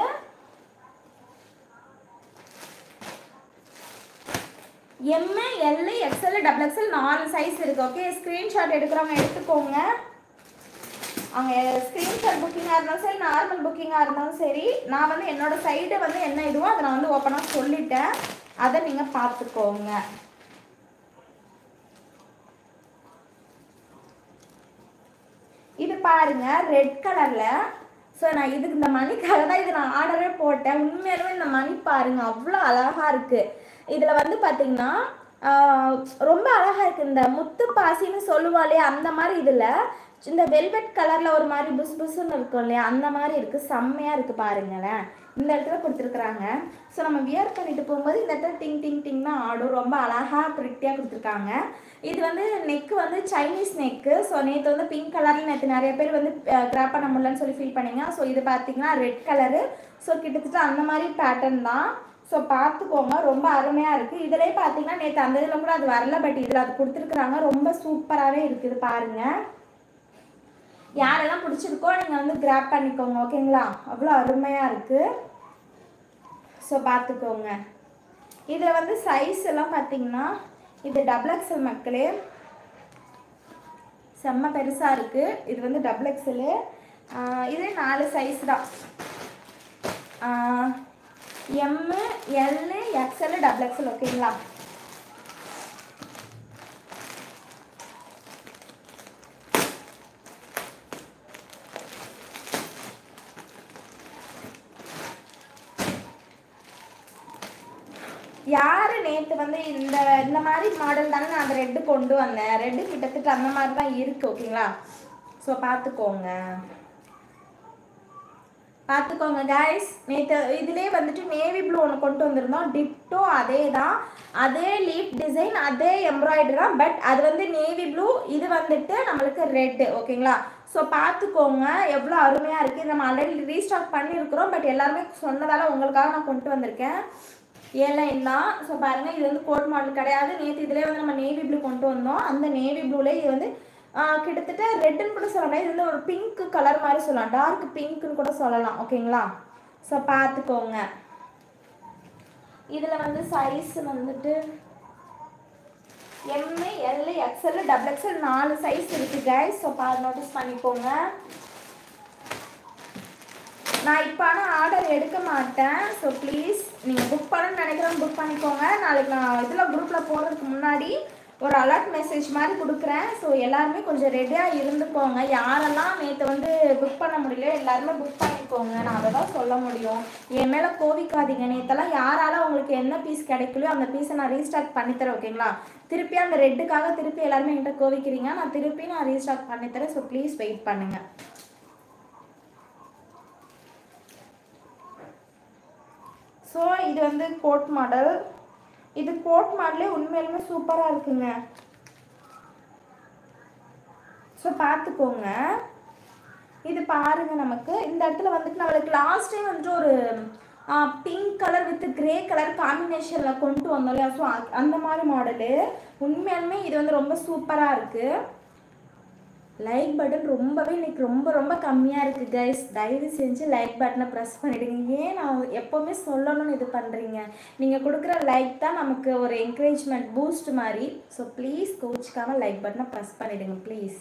M L XL double XL நாலு சைஸ் இருக்கு ஓகே ஸ்க்ரீன்ஷாட் எடுக்கிறவங்க எடுத்துக்கோங்க அவங்க ஸ்க்ரீன்ஷாட் புக்கிங்காக இருந்தாலும் சரி நார்மல் புக்கிங்காக இருந்தாலும் சரி நான் வந்து என்னோட சைடு வந்து என்ன இதுவோ அதை நான் வந்து ஓப்பனாக சொல்லிட்டேன் அதை நீங்கள் பார்த்துக்கோங்க இது பாருங்க ரெட் கலர்ல ஸோ நான் இதுக்கு இந்த மணிக்காக தான் இது நான் ஆர்டரே போட்டேன் உண்மையாலுமே இந்த மணி பாருங்க அவ்வளோ அழகா இருக்கு இதில் வந்து பார்த்தீங்கன்னா ஆஹ், ரொம்ப அழகா இருக்கு இந்த முத்து பாசின்னு சொல்லுவாளே அந்த மாதிரி இதில் இந்த வெல்வெட் கலரில் ஒரு மாதிரி புஸ் புஸ்ன்னு இருக்கும் இல்லையா அந்த மாதிரி இருக்குது செம்மையாக இருக்குது பாருங்களேன் இந்த இடத்துல கொடுத்துருக்குறாங்க ஸோ நம்ம வியர் பண்ணிட்டு போகும்போது இந்த இடத்துல டிங் டிங் டிங் தான் ஆடும் ரொம்ப அழகாக ப்ரிட்டியாக கொடுத்துருக்காங்க இது வந்து நெக்கு வந்து சைனீஸ் நெக்கு ஸோ நேற்று வந்து பிங்க் கலரில் நேற்று நிறைய பேர் வந்து கிராப் பண்ண முடியலன்னு சொல்லி ஃபீல் பண்ணீங்க ஸோ இது பார்த்தீங்கன்னா ரெட் கலரு ஸோ கிட்டத்தட்ட அந்த மாதிரி பேட்டர்ன் தான் ஸோ பார்த்துக்கோங்க ரொம்ப அருமையாக இருக்குது இதிலே பார்த்தீங்கன்னா நேற்று அந்த இதில் கூட அது வரல பட் இதில் அது கொடுத்துருக்குறாங்க ரொம்ப சூப்பராகவே இருக்குது பாருங்கள் யாரெல்லாம் பிடிச்சிருக்கோ நீங்கள் வந்து கிராப் பண்ணிக்கோங்க ஓகேங்களா அவ்வளோ அருமையாக இருக்குது ஸோ பார்த்துக்கோங்க இதில் வந்து சைஸ் எல்லாம் பார்த்தீங்கன்னா இது டபுள் எக்ஸல் மக்களே செம்ம பெருசாக இருக்குது இது வந்து டபுள் எக்ஸலு இதே நாலு சைஸ் தான் M L XL double XL ஓகேங்களா யார் நேற்று வந்து இந்த இந்த மாதிரி மாடல் தானே நான் அந்த ரெட்டு கொண்டு வந்தேன் ரெட்டு கிட்டத்தட்ட அந்த மாதிரி தான் இருக்குது ஓகேங்களா ஸோ பார்த்துக்கோங்க பார்த்துக்கோங்க கைஸ் நேற்று இதிலே வந்துட்டு நேவி ப்ளூ ஒன்று கொண்டு வந்திருந்தோம் டிப்டோ அதே தான் அதே லீப் டிசைன் அதே எம்ப்ராய்டரி தான் பட் அது வந்து நேவி ப்ளூ இது வந்துட்டு நம்மளுக்கு ரெட்டு ஓகேங்களா ஸோ பார்த்துக்கோங்க எவ்வளோ அருமையாக இருக்குது நம்ம ஆல்ரெடி ரீஸ்டாக் பண்ணியிருக்கிறோம் பட் எல்லாருமே சொன்னதால உங்களுக்காக நான் கொண்டு வந்திருக்கேன் ஏழை தான் ஸோ பாருங்கள் இது வந்து கோட் மாடல் கிடையாது நேற்று இதிலே வந்து நம்ம நேவி ப்ளூ கொண்டு வந்தோம் அந்த நேவி ப்ளூலே இது வந்து ஆஹ், கிட்டத்தட்ட ரெட்டுன்னு கூட சொல்ல முடியாது இது வந்து ஒரு பிங்க் கலர் மாதிரி சொல்லலாம் டார்க் பிங்க்னு கூட சொல்லலாம் ஓகேங்களா ஸோ பார்த்துக்கோங்க இதில் வந்து சைஸ் வந்துட்டு M L XL double XL நாலு சைஸ் இருக்குது கைஸ் ஸோ பா நோட்டீஸ் பண்ணிக்கோங்க நான் இப்போ ஆனால் ஆர்டர் எடுக்க மாட்டேன் ஸோ ப்ளீஸ் நீங்கள் புக் பண்ணணும்னு நினைக்கிறவங்க புக் பண்ணிக்கோங்க நாளைக்கு நான் இதில் குரூப்பில் போடுறதுக்கு முன்னாடி ஒரு அலர்ட் மெசேஜ் மாதிரி கொடுக்குறேன் ஸோ எல்லாருமே கொஞ்சம் ரெடியாக இருந்துக்கோங்க யாரெல்லாம் நேற்று வந்து புக் பண்ண முடியல எல்லாருமே புக் பண்ணிக்கோங்க நான் அதை தான் சொல்ல முடியும் என் மேலே கோவிக்காதீங்க நேற்றெல்லாம் யாரால உங்களுக்கு என்ன பீஸ் கிடைக்கலையோ அந்த பீஸை நான் ரீஸ்டாக் பண்ணித்தரேன் ஓகேங்களா திருப்பி அந்த ரெட்டுக்காக திருப்பி எல்லாருமே என்கிட்ட கோவிக்கிறீங்க நான் திருப்பி நான் ரீஸ்டாக் பண்ணித்தரேன் ஸோ ப்ளீஸ் வெயிட் பண்ணுங்கள் ஸோ இது வந்து கோட் மாடல் இது கோட் மாடலே உண்மையிலுமே சூப்பராக இருக்குங்க ஸோ பார்த்துக்கோங்க இது பாருங்க நமக்கு இந்த இடத்துல வந்துட்டு நம்மளுக்கு லாஸ்ட் டைம் வந்துட்டு ஒரு pink colour with grey colour காம்பினேஷனில் கொண்டு வந்தோம் இல்லையா ஸோ அந்த மாதிரி மாடலு உண்மையாலுமே இது வந்து ரொம்ப சூப்பராக இருக்குது லைக் பட்டன் ரொம்பவே இன்னைக்கு ரொம்ப ரொம்ப கம்மியாக இருக்குது கைஸ் தயவு செஞ்சு லைக் பட்டனை ப்ரெஸ் பண்ணிவிடுங்க ஏன் நான் எப்போவுமே சொல்லணும்னு இது பண்ணுறீங்க நீங்கள் கொடுக்குற லைக் தான் நமக்கு ஒரு என்கரேஜ்மெண்ட் பூஸ்ட் மாதிரி ஸோ ப்ளீஸ் கோச்சிக்காமல் லைக் பட்டனை ப்ரெஸ் பண்ணிவிடுங்க ப்ளீஸ்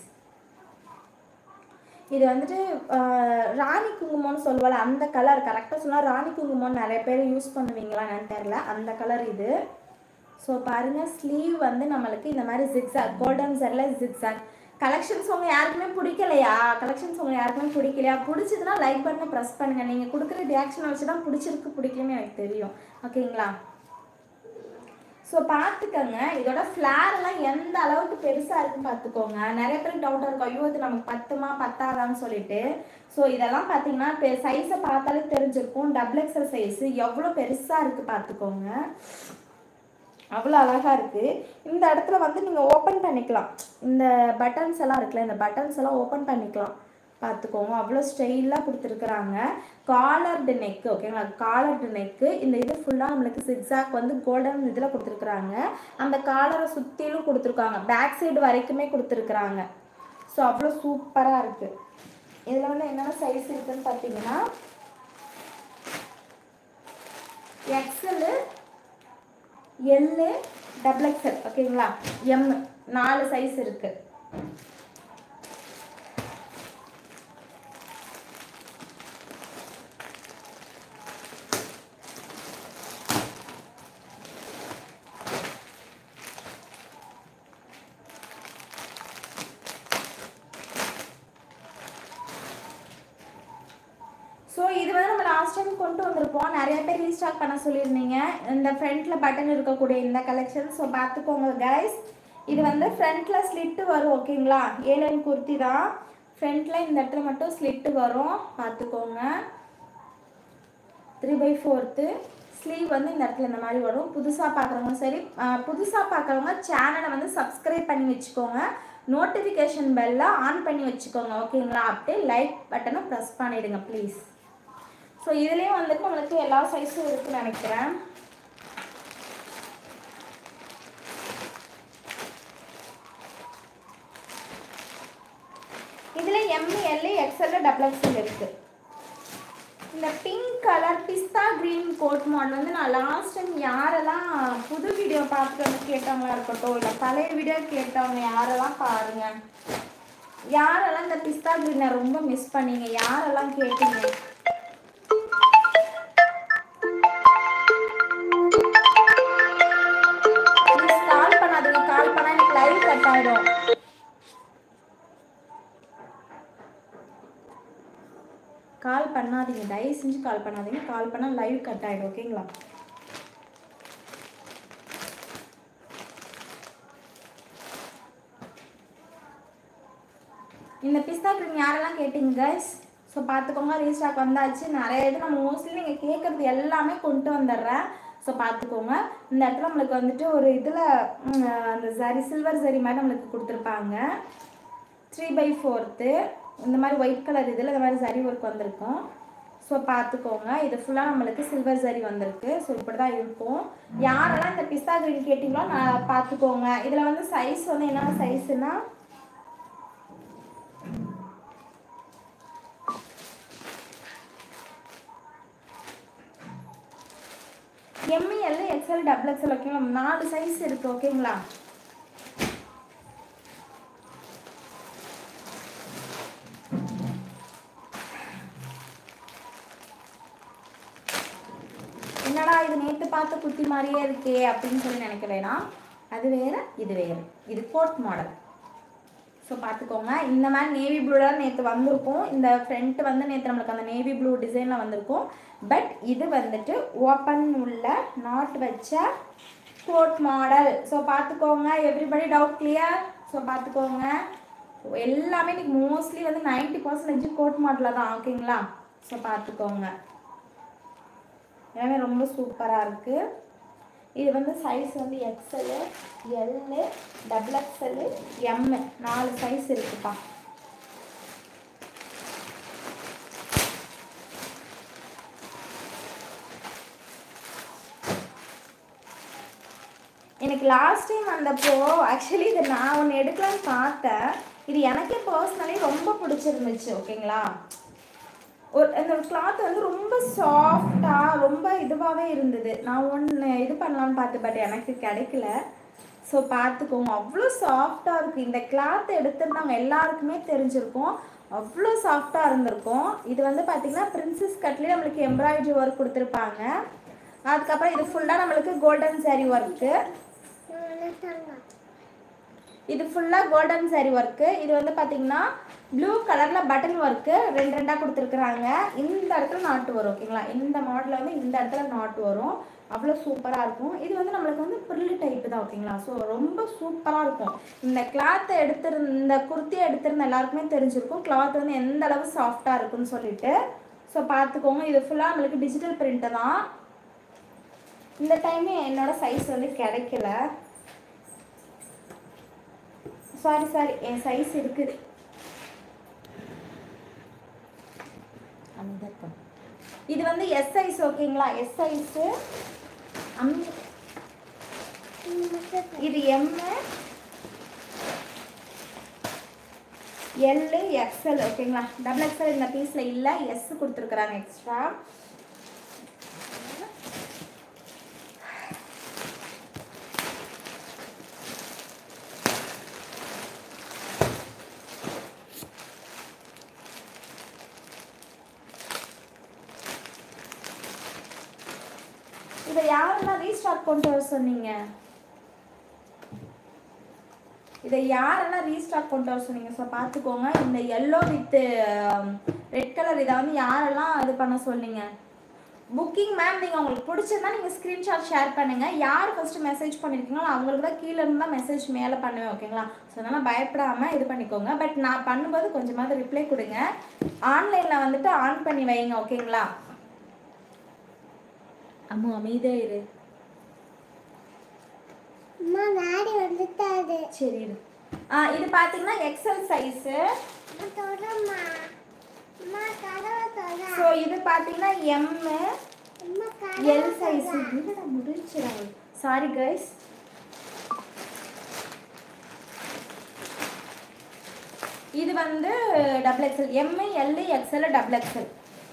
இது வந்துட்டு ஆஹ், ராணி குங்குமம்னு சொல்லுவாள் அந்த கலர் கரெக்டாக சொன்னால் ராணி குங்குமம் நிறைய பேர் யூஸ் பண்ணுவீங்களா என்னன்னு தெரில அந்த கலர் இது ஸோ பாருங்கள் ஸ்லீவ் வந்து நம்மளுக்கு இந்த மாதிரி ஜிக்ஸாக் கோல்டன் சரில் ஜிக்ஸாக் கலெக்ஷன்ஸ் உங்க யாருக்குமே பிடிக்கலையா கலெக்ஷன்ஸ் உங்க யாருக்குமே பிடிக்கலையா பிடிச்சதுன்னா லைக் பட்டனை ப்ரெஸ் பண்ணுங்கள் நீங்கள் கொடுக்குற ரியாக்ஷனை வச்சு தான் பிடிச்சிருக்கு பிடிக்கலன்னு எனக்கு தெரியும் ஓகேங்களா ஸோ பார்த்துக்கோங்க இதோட ஃப்ளார் எல்லாம் எந்த அளவுக்கு பெருசாக இருக்குன்னு பார்த்துக்கோங்க நிறைய பேருக்கு டவுட்டாக இருக்கும் ஐயோ இது நமக்கு பத்துமா பத்தாதான்னு சொல்லிட்டு ஸோ இதெல்லாம் பார்த்தீங்கன்னா சைஸை பார்த்தாலே தெரிஞ்சிருக்கும் டபுள் எக்ஸல் சைஸ் எவ்வளோ பெருசாக இருக்குது பார்த்துக்கோங்க அவ்வளோ அழகாக இருக்குது இந்த இடத்துல வந்து நீங்கள் ஓப்பன் பண்ணிக்கலாம் இந்த பட்டன்ஸ் எல்லாம் இருக்குல்ல இந்த பட்டன்ஸ் எல்லாம் ஓப்பன் பண்ணிக்கலாம் பார்த்துக்கோங்க அவ்வளோ ஸ்டைலாக கொடுத்துருக்குறாங்க காலர்டு நெக்கு ஓகேங்களா காலர்டு நெக்கு இந்த இது ஃபுல்லாக நம்மளுக்கு சிக்ஸாக் வந்து கோல்டன் இதில் கொடுத்துருக்குறாங்க அந்த காலரை சுற்றிலும் கொடுத்துருக்காங்க பேக் சைடு வரைக்குமே கொடுத்துருக்குறாங்க ஸோ அவ்வளோ சூப்பராக இருக்குது இதில் வந்து என்னென்ன சைஸ் இருக்குன்னு பார்த்தீங்கன்னா எக்ஸலு எல்லு டபுள் எக்ஸல் ஓகேங்களா எம் நாலு சைஸ் இருக்கு ஸோ இது வந்து நம்ம லாஸ்ட் டைம் கொண்டு வந்திருப்போம் நிறைய பேர் ரீஸ்டாக் பண்ண சொல்லியிருந்தீங்க இந்த ஃப்ரண்ட்டில் பட்டன் இருக்கக்கூடிய இந்த கலெக்ஷன் ஸோ பார்த்துக்கோங்க கைஸ் இது வந்து ஃப்ரண்ட்டில் ஸ்லிட்டு வரும் ஓகேங்களா ஏழன் குர்த்தி தான் ஃப்ரண்ட்டில் இந்த இடத்துல மட்டும் ஸ்லிட்டு வரும் பார்த்துக்கோங்க த்ரீ பை ஃபோர்த்து ஸ்லீவ் வந்து இந்த இடத்துல இந்த மாதிரி வரும் புதுசாக பார்க்குறவங்க சரி புதுசாக பார்க்குறவங்க சேனலை வந்து சப்ஸ்கிரைப் பண்ணி வச்சுக்கோங்க நோட்டிஃபிகேஷன் பெல்லை ஆன் பண்ணி வச்சுக்கோங்க ஓகேங்களா அப்படியே லைக் பட்டனை ப்ரெஸ் பண்ணிடுங்க ப்ளீஸ் ஸோ இதுலேயும் வந்துட்டு நம்மளுக்கு எல்லா சைஸும் இருக்குன்னு நினைக்கிறேன் இதில் M L XL double XL இருக்குது இந்த பிங்க் கலர் பிஸ்தா க்ரீன் கோட் மாடல் வந்து நான் லாஸ்ட் டைம் யாரெல்லாம் புது வீடியோ பார்த்துட்டு வந்து கேட்டவங்களா இருக்கட்டும் இல்லை பழைய வீடியோ கேட்டவங்க யாரெல்லாம் பாருங்க யாரெல்லாம் இந்த பிஸ்தா க்ரீனை ரொம்ப மிஸ் பண்ணீங்க யாரெல்லாம் கேட்டீங்க ப்ளீஸ் கால் பண்ணாதீங்க கால் பண்ணால் எனக்கு லைவ் கட் ஆகிடும் கால் பண்ணாதீங்க தயவு செஞ்சு கால் பண்ணாதீங்க கால் பண்ணால் லைவ் கட் ஆகிடும் ஓகேங்களா இந்த பிஸ்தா க்ரீம் யாரெல்லாம் கேட்டீங்க கைஸ் ஸோ பார்த்துக்கோங்க ரீஸ்டாக் வந்தாச்சு நிறைய இது நம்ம மோஸ்ட்லி நீங்கள் கேட்குறது எல்லாமே கொண்டு வந்துடுறேன் ஸோ பார்த்துக்கோங்க இந்த இடத்துல நம்மளுக்கு வந்துட்டு ஒரு இதில் அந்த சரி சில்வர் சரி மாதிரி நம்மளுக்கு கொடுத்துருப்பாங்க த்ரீ பை ஃபோர்த்து இந்த மாதிரி ஒயிட் கலர் இதில் இந்த மாதிரி சரி ஒர்க் வந்திருக்கும் ஸோ பார்த்துக்கோங்க இது ஃபுல்லாக நம்மளுக்கு சில்வர் சரி வந்திருக்கு ஸோ இப்படி தான் இருக்கும் யாரெல்லாம் இந்த பிஸ்தா கிரீன் கேட்டிங்களோ நான் பார்த்துக்கோங்க இதில் வந்து சைஸ் வந்து என்ன சைஸுன்னா எம்இஎல் எக்ஸ்எல் டபுள் எக்ஸ்எல் ஓகேங்களா நாலு சைஸ் இருக்குது ஓகேங்களா என்னடா இது நேற்று பார்த்த குத்தி மாதிரியே இருக்கே அப்படின்னு சொல்லி நினைக்க வேணாம் அது வேற இது வேறு இது கோட் மாடல் ஸோ பார்த்துக்கோங்க இந்த மாதிரி நேவி ப்ளூலாம் நேற்று வந்திருக்கும் இந்த ஃப்ரண்ட் வந்து நேற்று நம்மளுக்கு அந்த நேவி ப்ளூ டிசைனில் வந்திருக்கும் பட் இது வந்துட்டு ஓப்பன் உள்ள நாட் வச்ச கோட் மாடல் ஸோ பார்த்துக்கோங்க எவ்ரிபடி டவுட் கிளியர் ஸோ பார்த்துக்கோங்க எல்லாமே இன்னைக்கு மோஸ்ட்லி வந்து நைன்டி பர்சன்டேஜ் கோட் மாடலில் தான் ஓகேங்களா ஸோ பார்த்துக்கோங்க எல்லாமே ரொம்ப சூப்பராக இருக்குது இது வந்து சைஸ் வந்து XL L double XL M நாலு சைஸ் இருக்குப்பா எனக்கு லாஸ்ட் டைம் வந்தப்போ ஆக்சுவலி இதை நான் ஒன்று எடுக்கலான்னு பார்த்தேன் இது எனக்கே பர்சனலி ரொம்ப பிடிச்சிருந்துச்சு ஓகேங்களா ஒரு அந்த கிளாத் வந்து ரொம்ப சாஃப்டாக ரொம்ப இதுவாகவே இருந்தது நான் ஒன்று இது பண்ணலான்னு பார்த்து பட் எனக்கு கிடைக்கல ஸோ பார்த்துக்கோங்க அவ்வளோ சாஃப்டாக இருக்குது இந்த கிளாத் எடுத்திருந்தாங்க எல்லாருக்குமே தெரிஞ்சிருக்கும் அவ்வளோ சாஃப்டாக இருந்திருக்கும் இது வந்து பார்த்திங்கன்னா பிரின்சஸ் கட்லேயே நம்மளுக்கு எம்ப்ராய்டரி ஒர்க் கொடுத்துருப்பாங்க அதுக்கப்புறம் இது ஃபுல்லாக நம்மளுக்கு கோல்டன் saree ஒர்க்கு இது ஃபுல்லாக கோல்டன் saree ஒர்க்கு இது வந்து பார்த்தீங்கன்னா ப்ளூ கலரில் பட்டன் ஒர்க்கு ரெண்டு ரெண்டாக கொடுத்துருக்குறாங்க இந்த இடத்துல நாட்டு வரும் ஓகேங்களா இந்த மாடலில் வந்து இந்த இடத்துல நாட்டு வரும் அவ்வளோ சூப்பராக இருக்கும் இது வந்து நம்மளுக்கு வந்து பிரில்லு டைப்பு தான் ஓகேங்களா ஸோ ரொம்ப சூப்பராக இருக்கும் இந்த கிளாத்தை எடுத்திருந்த இந்த குர்த்தியை எடுத்திருந்த எல்லாருக்குமே தெரிஞ்சிருக்கும் கிளாத் வந்து எந்த அளவு சாஃப்டாக இருக்குன்னு சொல்லிட்டு ஸோ பார்த்துக்கோங்க இது ஃபுல்லாக நம்மளுக்கு டிஜிட்டல் பிரிண்ட்டு தான் இந்த டைம் என்னோட சைஸ் வந்து கிடைக்கல சாரி சாரி என் சைஸ் இருக்குது அமைதியா இருக்கணும். இது வந்து எஸ் சைஸ் ஓகேங்களா எஸ் சைஸு இது எம் எல்லு எக்ஸ்எல் ஓகேங்களா டபுள் எக்ஸ்எல் இந்த பீஸில் இல்லை எஸ் கொடுத்துருக்குறாங்க எக்ஸ்ட்ரா இதை யாரெல்லாம் ரீஸ்டாக் கொண்டு வர சொன்னீங்க இதை யாரெல்லாம் ரீஸ்டாக் கொண்டு வர சொன்னீங்க ஸோ பார்த்துக்கோங்க இந்த எல்லோ வித் ரெட் கலர் இதை வந்து யாரெல்லாம் இது பண்ண சொன்னீங்க புக்கிங் மேம் நீங்கள் உங்களுக்கு பிடிச்சிருந்தா நீங்கள் ஸ்க்ரீன்ஷாட் ஷேர் பண்ணுங்கள் யார் ஃபஸ்ட்டு மெசேஜ் பண்ணியிருக்கீங்களோ அவங்களுக்கு தான் கீழே இருந்து தான் மெசேஜ் மேலே பண்ணுவேன் ஓகேங்களா ஸோ அதனால் பயப்படாமல் இது பண்ணிக்கோங்க பட் நான் பண்ணும்போது கொஞ்சமாவது ரிப்ளை கொடுங்க ஆன்லைனில் வந்துட்டு ஆன் பண்ணி வைங்க ஓகேங்களா அம்மா அமைதியா இரு அம்மா டாடி வந்துட்டாரு சரி இரு ஆ இது பார்த்தீங்கன்னா எக்ஸல் சைஸு அம்மா தொடம்மா அம்மா கதவை தொட ஸோ இது பார்த்தீங்கன்னா எம்மு அம்மா எல் கதவை சைஸ் தொட. இல்லைடா முடிஞ்சிடா சாரி கைஸ் இது வந்து double XL M L XL double XL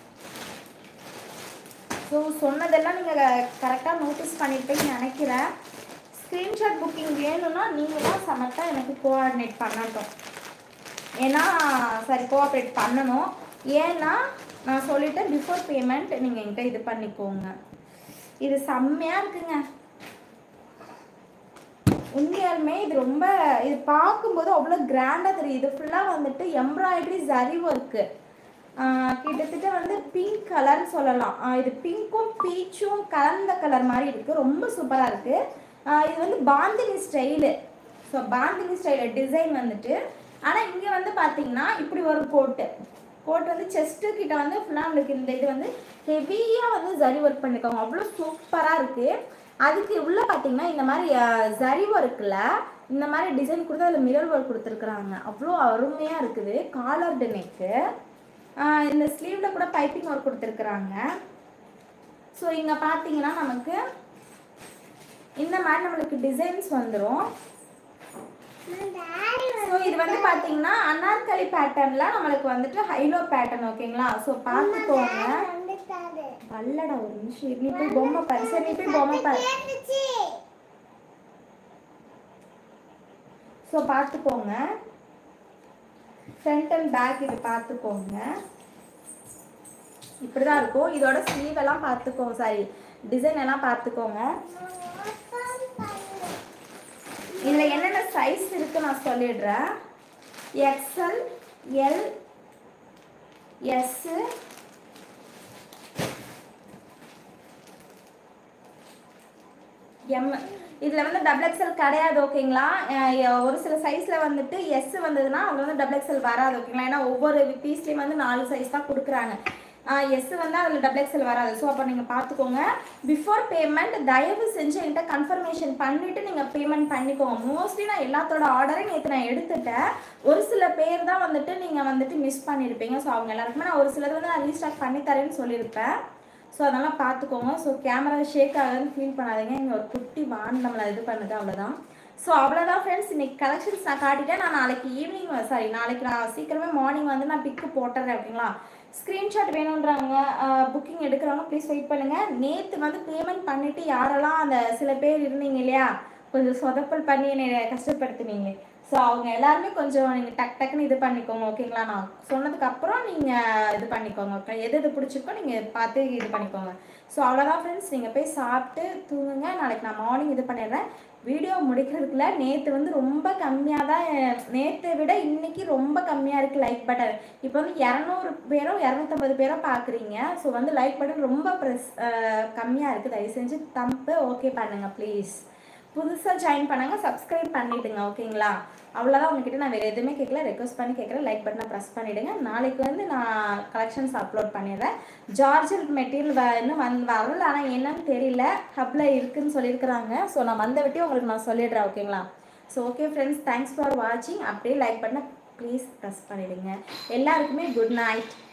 so சொன்னதெல்லாம் நீங்கள் கரெக்டாக நோட்டீஸ் பண்ணியிருப்பீங்கன்னு நினைக்கிறேன் ஸ்க்ரீன்ஷாட் புக்கிங் வேணும்னா நீங்கள் தான் சமத்தாக எனக்கு கோஆர்டினேட் பண்ணட்டும் ஏன்னா சரி கோஆப்ரேட் பண்ணணும் ஏன்னா நான் சொல்லிட்டேன் பிஃபோர் பேமெண்ட் நீங்கள் என்கிட்ட இது பண்ணிக்கோங்க இது செம்மையாக இருக்குங்க உண்மையாலுமே இது ரொம்ப இது பார்க்கும்போது அவ்வளோ கிராண்டாக தெரியுது இது ஃபுல்லாக வந்துட்டு எம்ப்ராய்டரி ஜரி ஒர்க்கு கிட்டத்தட்ட வந்து பிங்க் கலர்னு சொல்லலாம் ஆஹ் இது பிங்க்கும் பீச்சும் கலந்த கலர் மாதிரி இருக்குது ரொம்ப சூப்பராக இருக்குது இது வந்து bandhani style so bandhani style design வந்துட்டு ஆனால் இங்கே வந்து பார்த்தீங்கன்னா இப்படி ஒரு கோட்டு கோட் வந்து செஸ்ட்டு கிட்ட வந்து ஃபுல்லாக நம்மளுக்கு இந்த இது வந்து ஹெவியாக வந்து ஜரி ஒர்க் பண்ணியிருக்காங்க அவ்வளோ சூப்பராக இருக்குது அதுக்கு உள்ளே பார்த்தீங்கன்னா இந்த மாதிரி அஹ், ஜரி ஒர்க்கில் இந்த மாதிரி டிசைன் கொடுத்து அதில் மிரர் ஒர்க் கொடுத்துருக்குறாங்க அவ்வளோ அருமையாக இருக்குது காலர்டு நெக்கு இந்த ஸ்லீவில் கூட பைப்பிங் ஒர்க் கொடுத்துருக்குறாங்க ஸோ இங்கே பார்த்தீங்கன்னா நமக்கு இந்த மாதிரி நம்மளுக்கு டிசைன்ஸ் வந்துடும் அம்மா டாடி ஸோ இது வந்து பார்த்தீங்கன்னா அனார்கலி பேட்டர்னில் நம்மளுக்கு வந்துட்டு ஹைலோ பேட்டர்ன் ஓகேங்களா ஸோ பார்த்துக்கோங்க வந்துட்டாரு அல்லடா ஒரு நிமிஷம் இரு. நீ போய் பொம்மை பாரு சரி நீ போய் பொம்மை பாரு கேட்டுச்சு ஸோ பார்த்துக்கோங்க ஃப்ரண்ட் அண்ட் பேக் இது பார்த்துக்கோங்க இப்படி தான் இருக்கும் இதோட ஸ்லீவ் எல்லாம் பார்த்துக்கோங்க சாரி டிசைன் எல்லாம் பார்த்துக்கோங்க ஓப்பன் பண்ணு இதில் என்னென்ன சைஸ் இருக்கு நான் சொல்லிடுறேன் எக்ஸ்எல் எல் எஸ்ஸு எம் இதில் வந்து டபுள் எக்ஸ்எல் கிடையாது ஓகேங்களா அஹ் ஒரு சில சைஸில் வந்துட்டு எஸ் வந்ததுன்னா அவங்க வந்து டபுள் எக்ஸ்எல் வராது ஓகேங்களா ஏன்னா ஒவ்வொரு பீஸ்லேயும் வந்து நாலு சைஸ் தான் கொடுக்குறாங்க எஸ் வந்து அதில் டபுள் எக்ஸ்எல் வராது ஸோ அப்போ நீங்கள் பார்த்துக்கோங்க பிஃபோர் பேமெண்ட் தயவு செஞ்சு என்கிட்ட கன்ஃபர்மேஷன் பண்ணிவிட்டு நீங்கள் பேமெண்ட் பண்ணிக்கோங்க மோஸ்ட்லி நான் எல்லாத்தோட ஆர்டரையும் நேற்று நான் எடுத்துட்டேன் ஒரு சில பேர் தான் வந்துட்டு நீங்கள் வந்துட்டு மிஸ் பண்ணியிருப்பீங்க ஸோ அவங்க எல்லாருக்குமே நான் ஒரு சிலர் வந்து நான் ரீஸ்டாக் பண்ணி தரேன்னு சொல்லியிருப்பேன் ஸோ அதெல்லாம் பார்த்துக்கோங்க ஸோ கேமரா ஷேக் ஆகுதுன்னு ஃபீல் பண்ணாதீங்க இங்கே ஒரு குட்டி வான் நம்மளை இது பண்ணுது அவ்வளோதான் ஸோ அவ்வளோதான் ஃப்ரெண்ட்ஸ் இன்னைக்கு கலெக்ஷன்ஸ் நான் காட்டிட்டேன் நான் நாளைக்கு ஈவினிங் சாரி நாளைக்கு நான் சீக்கிரமே மார்னிங் வந்து நான் பிக்கு போட்டுறேன் ஓகேங்களா ஸ்க்ரீன்ஷாட் வேணுன்றாங்க புக்கிங் எடுக்கிறவங்க ப்ளீஸ் வெயிட் பண்ணுங்கள் நேற்று வந்து பேமெண்ட் பண்ணிவிட்டு யாரெல்லாம் அந்த சில பேர் இருந்தீங்க இல்லையா கொஞ்சம் சொதப்பல் பண்ணி என்னை கஷ்டப்படுத்துனீங்க ஸோ அவங்க எல்லாருமே கொஞ்சம் நீங்கள் டக் டக்குன்னு இது பண்ணிக்கோங்க ஓகேங்களா நான் சொன்னதுக்கு அப்புறம் நீங்கள் இது பண்ணிக்கோங்க ஓகே எது எது பிடிச்சிருக்கோ நீங்கள் பார்த்து இது பண்ணிக்கோங்க ஸோ அவ்வளோதான் ஃப்ரெண்ட்ஸ் நீங்கள் போய் சாப்பிட்டு தூங்குங்க நாளைக்கு நான் மார்னிங் இது பண்ணிடுறேன் வீடியோ முடிக்கிறதுக்குள்ள நேற்று வந்து ரொம்ப கம்மியாக தான் நேற்றை விட இன்னைக்கு ரொம்ப கம்மியாக இருக்குது லைக் பட்டன் இப்போ வந்து இரநூறு பேரோ இரநூத்தம்பது பேரோ பார்க்குறீங்க ஸோ வந்து லைக் பட்டன் ரொம்ப ப்ரெஸ் கம்மியாக இருக்குது தயவு செஞ்சு தம்பு ஓகே பண்ணுங்கள் ப்ளீஸ் புதுசாக ஜாயின் பண்ணாங்க சப்ஸ்கிரைப் பண்ணிவிடுங்க ஓகேங்களா அவ்வளோதான் உங்ககிட்ட நான் வேறு எதுவுமே கேட்கல ரெக்வஸ்ட் பண்ணி கேட்குறேன் லைக் பட்டனை ப்ரெஸ் பண்ணிவிடுங்க நாளைக்கு வந்து நான் கலெக்ஷன்ஸ் அப்லோட் பண்ணிடுறேன் ஜார்ஜல் மெட்டீரியல் வ இன்னும் வந் வரல ஆனால் என்னன்னு தெரியல ஹப்பில் இருக்குன்னு சொல்லியிருக்கிறாங்க ஸோ நான் வந்த விட்டே உங்களுக்கு நான் சொல்லிடுறேன் ஓகேங்களா so okay friends thanks for வாட்சிங் அப்படியே லைக் பண்ண ப்ளீஸ் ப்ரெஸ் பண்ணிவிடுங்க எல்லாருக்குமே குட் நைட்